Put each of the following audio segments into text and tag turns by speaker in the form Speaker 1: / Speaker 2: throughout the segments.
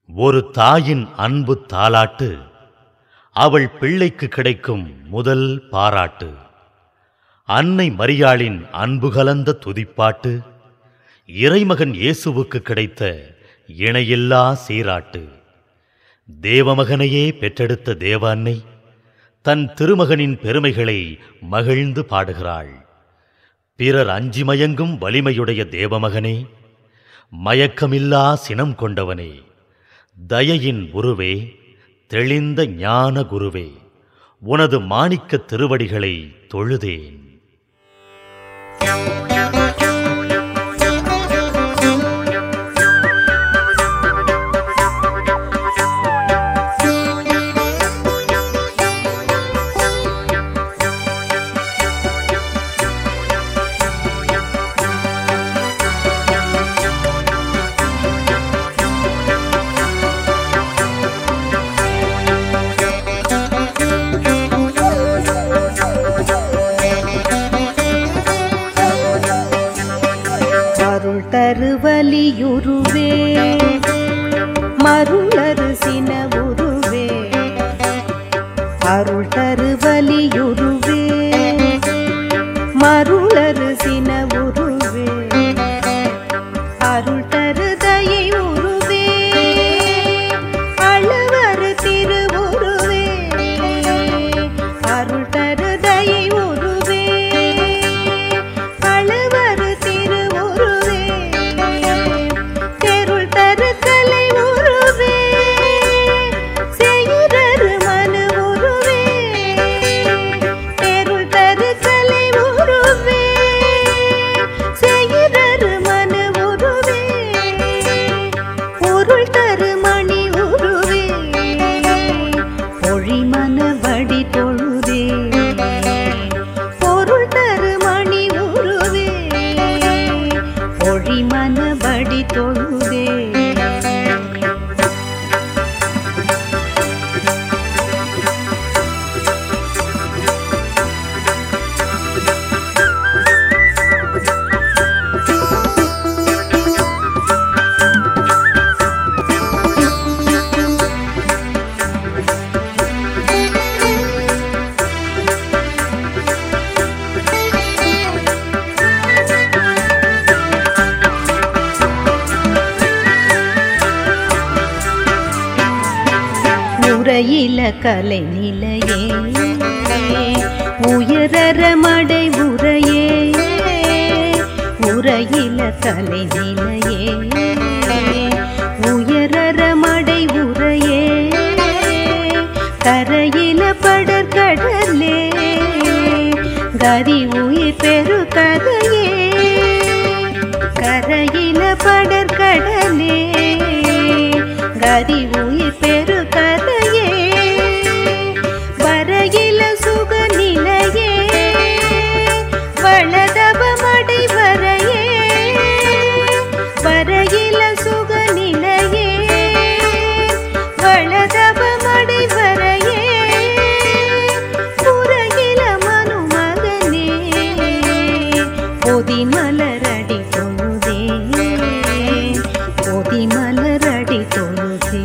Speaker 1: ஒரு தாயின் அன்பு தாலாட்டு அவள் பிள்ளைக்கு கிடைக்கும் முதல் பாராட்டு அன்னை மரியாளின் அன்பு கலந்த துதிப்பாட்டு இறைமகன் இயேசுவுக்கு கிடைத்த இணையில்லா சீராட்டு தேவமகனையே பெற்றெடுத்த தேவ அன்னை தன் திருமகனின் பெருமைகளை மகிழ்ந்து பாடுகிறாள் பிறர் அஞ்சி மயங்கும் வலிமையுடைய தேவமகனே மயக்கமில்லா சினம் கொண்டவனே தயையின் உருவே தெளிந்த ஞான குருவே உனது மாணிக்கத் திருவடிகளை தொழுதேன்
Speaker 2: அருள் தருவலியுருவே மருளரு சின உருவே அருள் தருவலியுருவே மருளரு சின உருவே அருள் தருதயை உருவே அளவரு திருவுருவே அருள் தருதயை உருவே அளவரு திருவுருவே தெருள் தரு கலை உருவே செய்யுறரு மனு உருவே தெருள் தரு கலை உருவே செய்யுறரு மனு உருவே பொருள் தரு மணி உருவே ஒளி மன வடி தொழுதே பொருள் தரு மணி உருவே ஒளி மன வடி தொழுதே உரையில கலை நிலையே உயரற மடை உரையே உரையில கலை நிலையே உயரற மடை உரையே கரையில படற்கடலே கதி உயிர் பெரு கதையே கரையில படற்கடலே கதி உயிர் பெரு கதையே வரையில சுக நிலையே வளதப மடை வரையே வரையில சுக நிலையே வளதப மடை வரையே புறகில மனு மகனே பொதி மலரடி தொழுதே பொதி மலரடி தொழுதே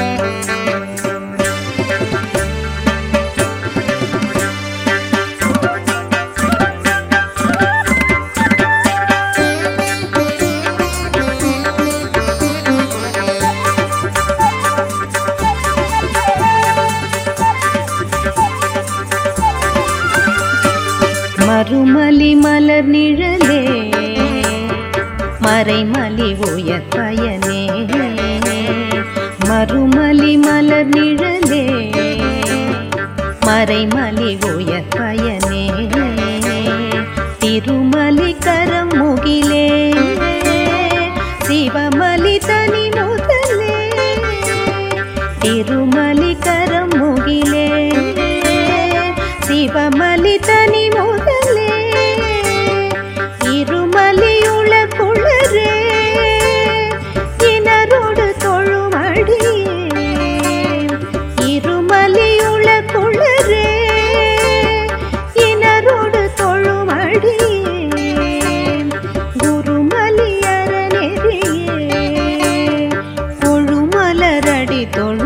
Speaker 2: மறுமலி மலர் நிழலே மறைமலி உயர் பயனே மறுமலி மலர் நிழலே மறைமலி உயர் பயனே திருமலி கரம் முகிலே சிவமலி தனி முதலே திருமலி கரம் முகிலே சிவமலி தனி முதலே இருமலியுள குளரே இனரோடு தொழுமடியே இருமலியுள குளரே தொழு